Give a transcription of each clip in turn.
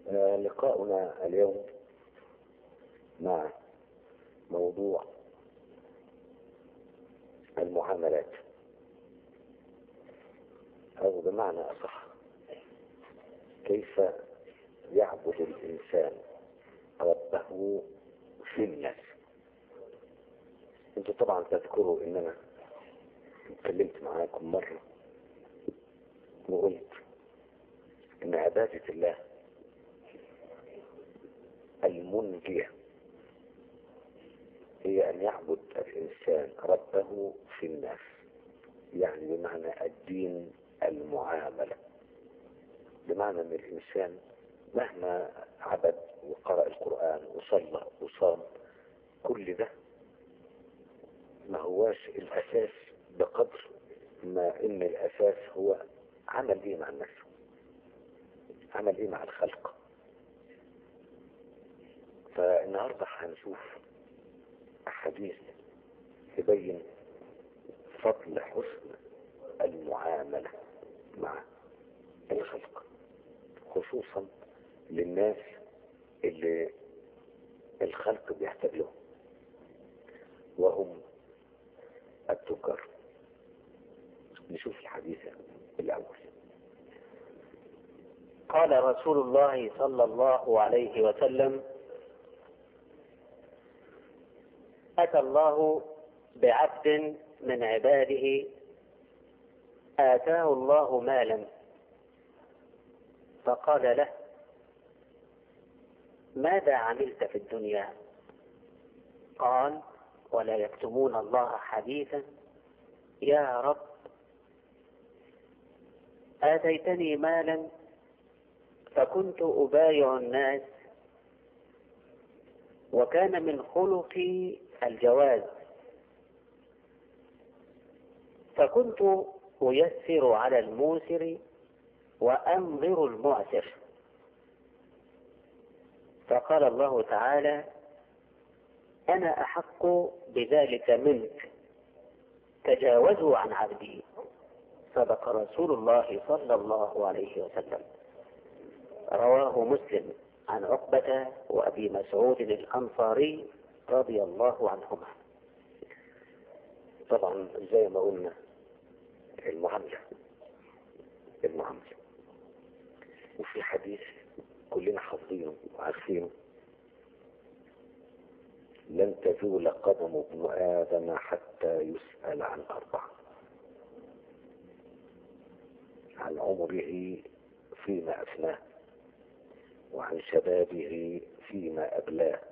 آه، لقاؤنا اليوم مع موضوع المعاملات أو بمعنى أصح كيف يعبد الإنسان ربه في الناس انتوا طبعا تذكروا ان انا اتكلمت معاكم مرة وقلت ان عبادة الله المنجية هي ان يعبد الانسان ربه في الناس يعني بمعنى الدين المعاملة بمعنى ان الانسان مهما عبد وقرأ القرآن وصلى وصام كل ده ما هواش الأساس بقدر ما إن الأساس هو عمل إيه مع الناس عمل إيه مع الخلق فالنهاردة هنشوف أحاديث تبين فضل حسن المعاملة مع الخلق خصوصا للناس اللي الخلق بيحتاج لهم وهم التجار نشوف الحديث الأول قال رسول الله صلى الله عليه وسلم أتى الله بعبد من عباده آتاه الله مالا فقال له ماذا عملت في الدنيا قال ولا يكتمون الله حديثا يا رب آتيتني مالا فكنت أبايع الناس وكان من خلقي الجواز فكنت أيسر على الموسر وأنظر المعسر فقال الله تعالى أنا أحق بذلك منك تجاوزوا عن عبدي صدق رسول الله صلى الله عليه وسلم رواه مسلم عن عقبة وأبي مسعود الأنصاري رضي الله عنهما طبعا زي ما قلنا المعاملة المعاملة وفي حديث كلنا حافظينه وعارفينه لن تزول قدم ابن آدم حتى يسأل عن أربع عن عمره فيما أفناه وعن شبابه فيما أبلاه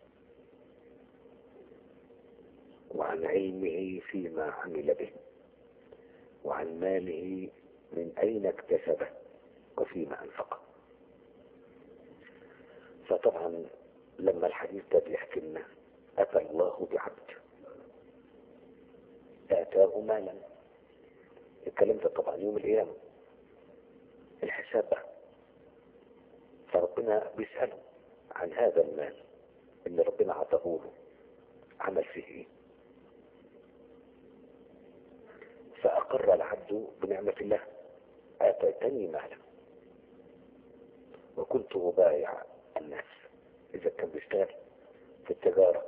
وعن علمه فيما عمل به وعن ماله من أين اكتسبه وفيما أنفقه فطبعا لما الحديث ده بيحكي لنا أتى الله بعبد آتاه مالا الكلام ده طبعا يوم القيامة الحساب بقى فربنا بيسأله عن هذا المال اللي ربنا عطاه له عمل فيه ايه فأقر العبد بنعمة الله آتيتني مالا وكنت أبايع الناس إذا كان بيشتغل في التجارة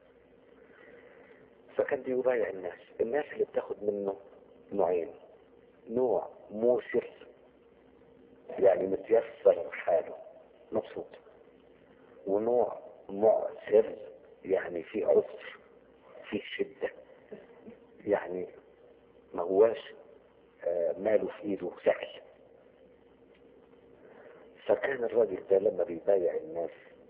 فكان بيبايع الناس الناس اللي بتاخد منه نوعين نوع موسر يعني متيسر حاله مبسوط ونوع معسر يعني في عسر في شدة يعني ما هواش ماله في ايده سهل فكان الراجل ده لما بيبايع الناس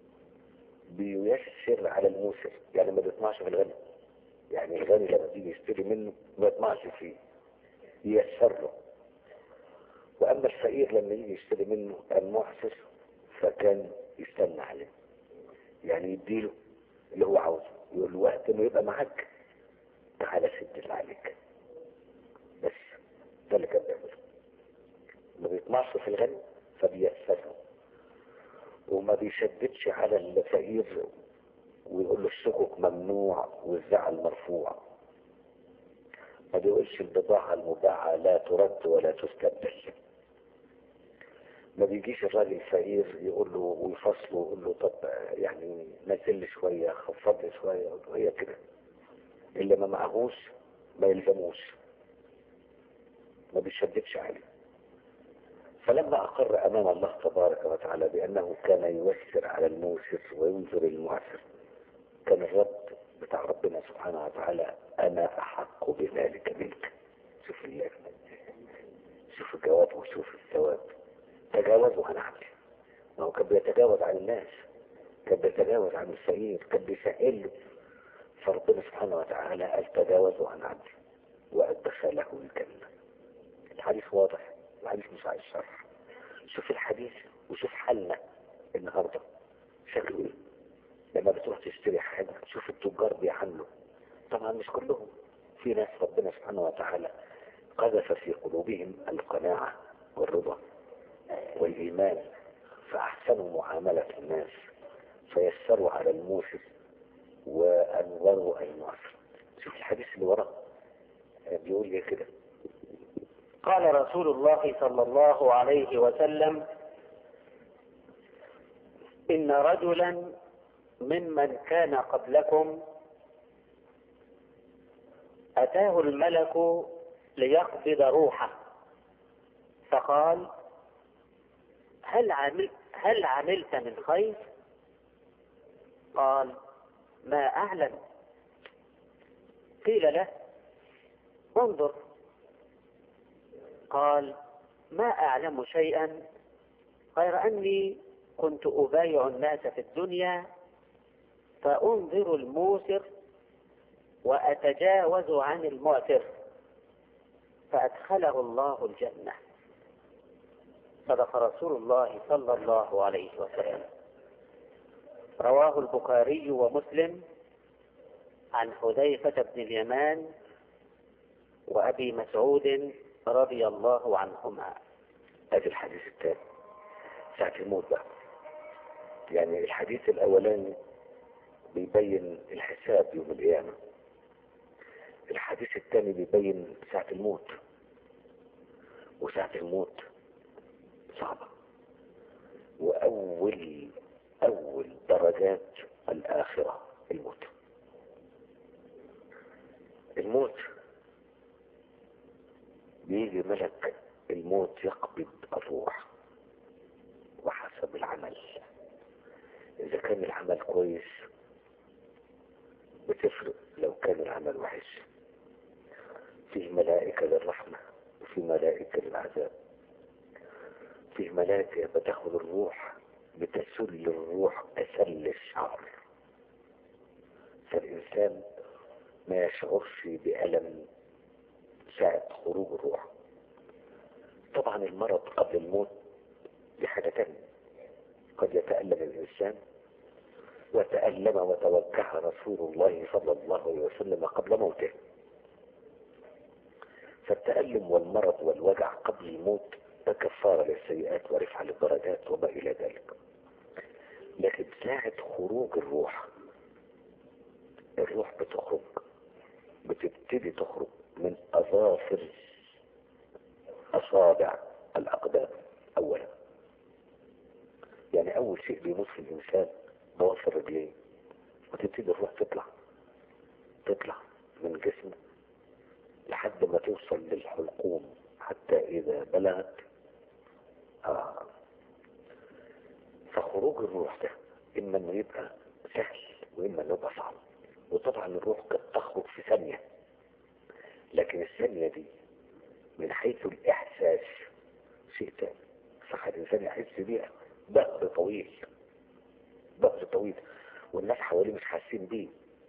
بييسر على الموسر يعني ما بيطمعش في الغني يعني الغني لما بيجي يشتري منه ما يطمعش فيه ييسر له واما الفقير لما يجي يشتري منه المحسر فكان يستنى عليه يعني يديله اللي هو عاوزه يقول له وقت ما يبقى معاك تعالى سد اللي عليك بس ده اللي كان بيعمله ما بيطمعش في الغني فبيسره وما بيشددش على الفقير ويقول له الشكوك ممنوع والزعل مرفوع ما بيقولش البضاعة المباعة لا ترد ولا تستبدل ما بيجيش الراجل فقير يقول له ويفصله ويقول له طب يعني نزل لي شويه خفض لي شويه هي كده اللي ما معهوش ما يلزموش ما بيشددش عليه فلما أقر أمام الله تبارك وتعالى بأنه كان يوسر على الموسر وينذر المعسر كان الرد بتاع ربنا سبحانه وتعالى أنا أحق بذلك منك شوف الله شوف الجواب وشوف الثواب تجاوزوا عن عبده ما هو كان بيتجاوز عن الناس كان بيتجاوز عن الفقير كان بيسأل له فربنا سبحانه وتعالى قال تجاوزوا عن عبده وأدخله الجنة الحديث واضح الحديث مش عايز شرح شوف الحديث وشوف حالنا النهارده شكله ايه لما بتروح تشتري حاجة تشوف التجار بيعملوا طبعا مش كلهم في ناس ربنا سبحانه وتعالى قذف في قلوبهم القناعة والرضا والإيمان فأحسنوا معاملة الناس فيسروا على الموسر وأنوروا المعسر شوف الحديث اللي وراه بيقول ايه كده قال رسول الله صلى الله عليه وسلم إن رجلا ممن كان قبلكم أتاه الملك ليقبض روحه فقال هل عمل هل عملت من خير؟ قال ما أعلم قيل له انظر قال ما أعلم شيئا غير أني كنت أبايع الناس في الدنيا فأنظر الموسر وأتجاوز عن المعسر فأدخله الله الجنة صدق رسول الله صلى الله عليه وسلم رواه البخاري ومسلم عن حذيفة بن اليمان وأبي مسعود رضي الله عنهما ادي الحديث الثاني ساعة الموت بقى يعني الحديث الاولاني بيبين الحساب يوم القيامة الحديث الثاني بيبين ساعة الموت وساعة الموت صعبة وأول أول درجات الآخرة الموت الموت بيجي ملك الموت يقبض الروح وحسب العمل إذا كان العمل كويس بتفرق لو كان العمل وحش فيه ملائكة للرحمة وفي ملائكة للعذاب فيه ملائكة بتاخد الروح بتسل الروح أسل الشعر فالإنسان ما يشعرش بألم ساعة خروج الروح طبعا المرض قبل الموت دي حاجة تانية قد يتألم الإنسان وتألم وتوجه رسول الله صلى الله عليه وسلم قبل موته فالتألم والمرض والوجع قبل الموت ده كفارة للسيئات ورفع للدرجات وما إلى ذلك لكن ساعة خروج الروح الروح بتخرج بتبتدي تخرج من أظافر أصابع الأقدام أولا يعني أول شيء بيموت في الإنسان ضوافر رجليه وتبتدي الروح تطلع تطلع من جسمه لحد ما توصل للحلقوم حتى إذا بلغت آه فخروج الروح ده إما إنه يبقى سهل وإما إنه يبقى صعب وطبعا الروح قد تخرج في ثانية لكن الثانية دي من حيث الإحساس شيء تاني صح الإنسان يحس بيها بقر طويل بقر طويل والناس حواليه مش حاسين بيه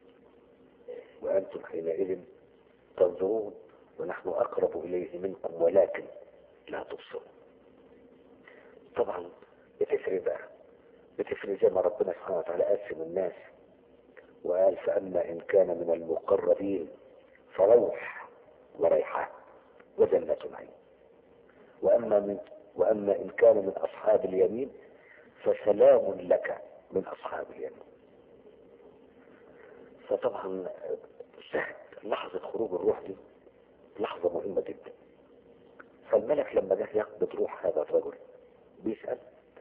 وأنتم حينئذ تنظرون ونحن أقرب إليه منكم ولكن لا تبصرون طبعا بتفرق بقى بتفرق زي ما ربنا سبحانه وتعالى قسم الناس وقال فأما إن كان من المقربين فروح وريحان وجنة نعيم وأما من وأما إن كان من أصحاب اليمين فسلام لك من أصحاب اليمين فطبعا سهل لحظة خروج الروح دي لحظة مهمة جدا فالملك لما جه يقبض روح هذا الرجل بيسأل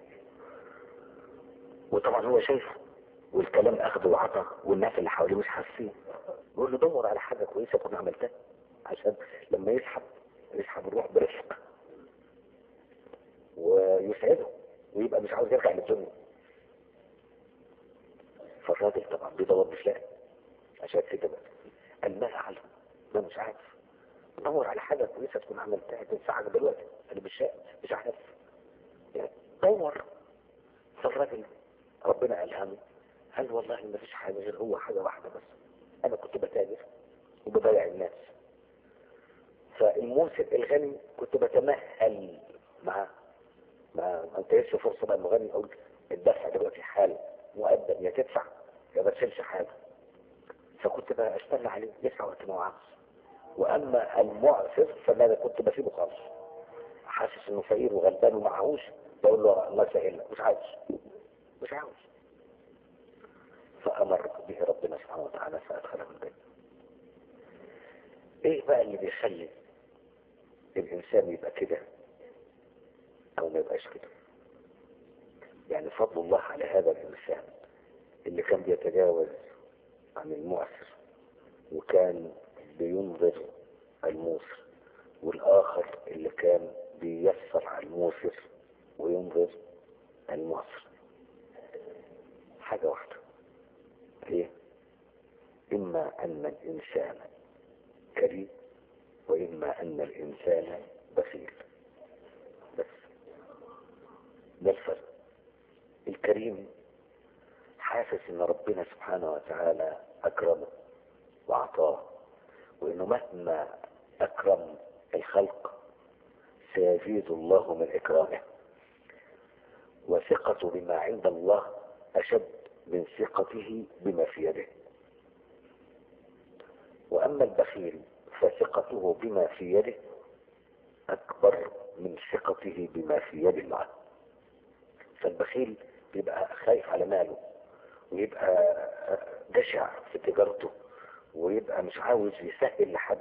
وطبعا هو شايفه والكلام اخده وعطى والناس اللي حواليه مش حاسين يقول له دور على حاجة كويسة كنا عملتها عشان لما يسحب يسحب الروح برفق ويسعده ويبقى مش عاوز يرجع للدنيا فالراجل طبعا بيدور مش لاقي عشان كده بقى قال ما اعلم ما مش عارف دور على حاجة كويسة تكون عملتها تنفعك دلوقتي انا مش شايف مش عارف يعني دور فالراجل ربنا ألهمه قال والله ما فيش حاجة غير هو حاجة واحدة بس انا كنت بتاجر وببايع الناس فالموسم الغني كنت بتمهل مع ما ما انتهيش فرصة بقى المغني اقول الدفع دلوقتي حال مقدم يا تدفع يا ما تشيلش حاجة فكنت بقى اشتغل عليه يدفع وقت ما هو عاوز واما المعسر فانا كنت بسيبه خالص حاسس انه فقير وغلبان ومعهوش بقول له الله يسهل لك مش عاوز مش عاوز فامر به ربنا سبحانه وتعالى فادخله الجنه ايه بقى اللي بيخلي الانسان يبقى كده او ما يبقاش كده يعني فضل الله على هذا الانسان اللي كان بيتجاوز عن المعسر وكان بينظر الموسر والاخر اللي كان بيسر على الموسر وينظر المعسر حاجة واحدة هي اما ان الانسان كريم واما ان الانسان بخيل بس ده الفرق الكريم حاسس ان ربنا سبحانه وتعالى اكرمه واعطاه وانه مهما اكرم الخلق سيزيد الله من اكرامه وثقته بما عند الله اشد من ثقته بما في يده واما البخيل فثقته بما في يده اكبر من ثقته بما في يد الله فالبخيل بيبقى خايف على ماله ويبقى جشع في تجارته ويبقى مش عاوز يسهل لحد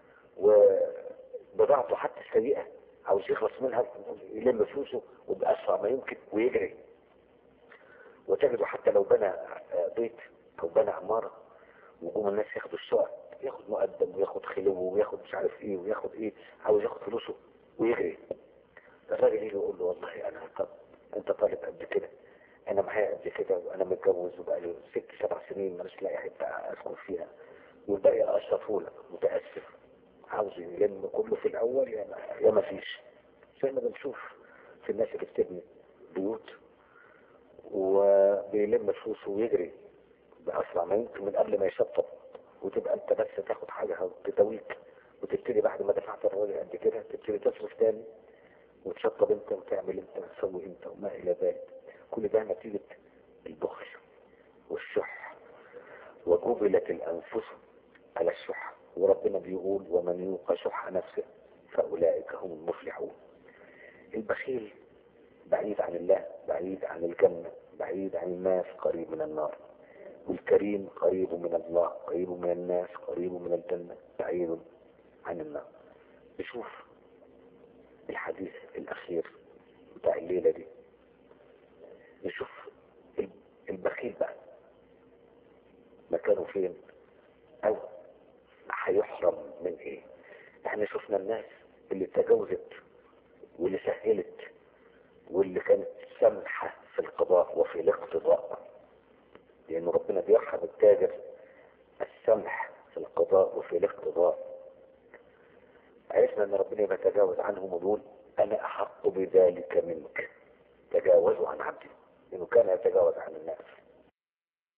وبضاعته حتى السيئة عاوز يخلص منها يلم فلوسه وبأسرع ما يمكن ويجري وتجده حتى لو بنى بيت او بنى عمارة وجوم الناس ياخدوا الشقق ياخد مقدم وياخد خلو وياخد مش عارف ايه وياخد ايه عاوز ياخد فلوسه ويجري الراجل يجي يقول له والله انا طب انت طالب قد كده انا معايا قد كده وانا متجوز وبقالي ست سبع سنين مش لاقي حته اسكن فيها والباقي اشرفه لك متاسف عاوز يلم كله في الاول يا ما, يا ما فيش زي ما بنشوف في الناس اللي بتبني بيوت وبيلم فلوسه ويجري باسرع ما يمكن من قبل ما يشطب وتبقى انت بس تاخد حاجه تداويك وتبتدي بعد ما دفعت الراجل قد كده تبتدي تصرف تاني وتشطب انت وتعمل انت وتسوي انت وما الى ذلك كل ده نتيجة البخل والشح وجبلت الانفس على الشح وربنا بيقول ومن يوق شح نفسه فاولئك هم المفلحون البخيل بعيد عن الله بعيد عن الجنة بعيد عن الناس قريب من النار والكريم قريب من الله قريب من الناس قريب من الجنة بعيد عن النار نشوف الحديث الأخير بتاع الليلة دي نشوف البخيل بقى مكانه فين أو هيحرم من إيه احنا شفنا الناس اللي تجاوزت واللي سهلت واللي كانت سمحة في القضاء وفي الاقتضاء لأن ربنا بيرحم التاجر السمح في القضاء وفي الاقتضاء عرفنا ان ربنا يتجاوز عنهم ويقول انا احق بذلك منك تجاوزوا عن عبدي لانه كان يتجاوز عن الناس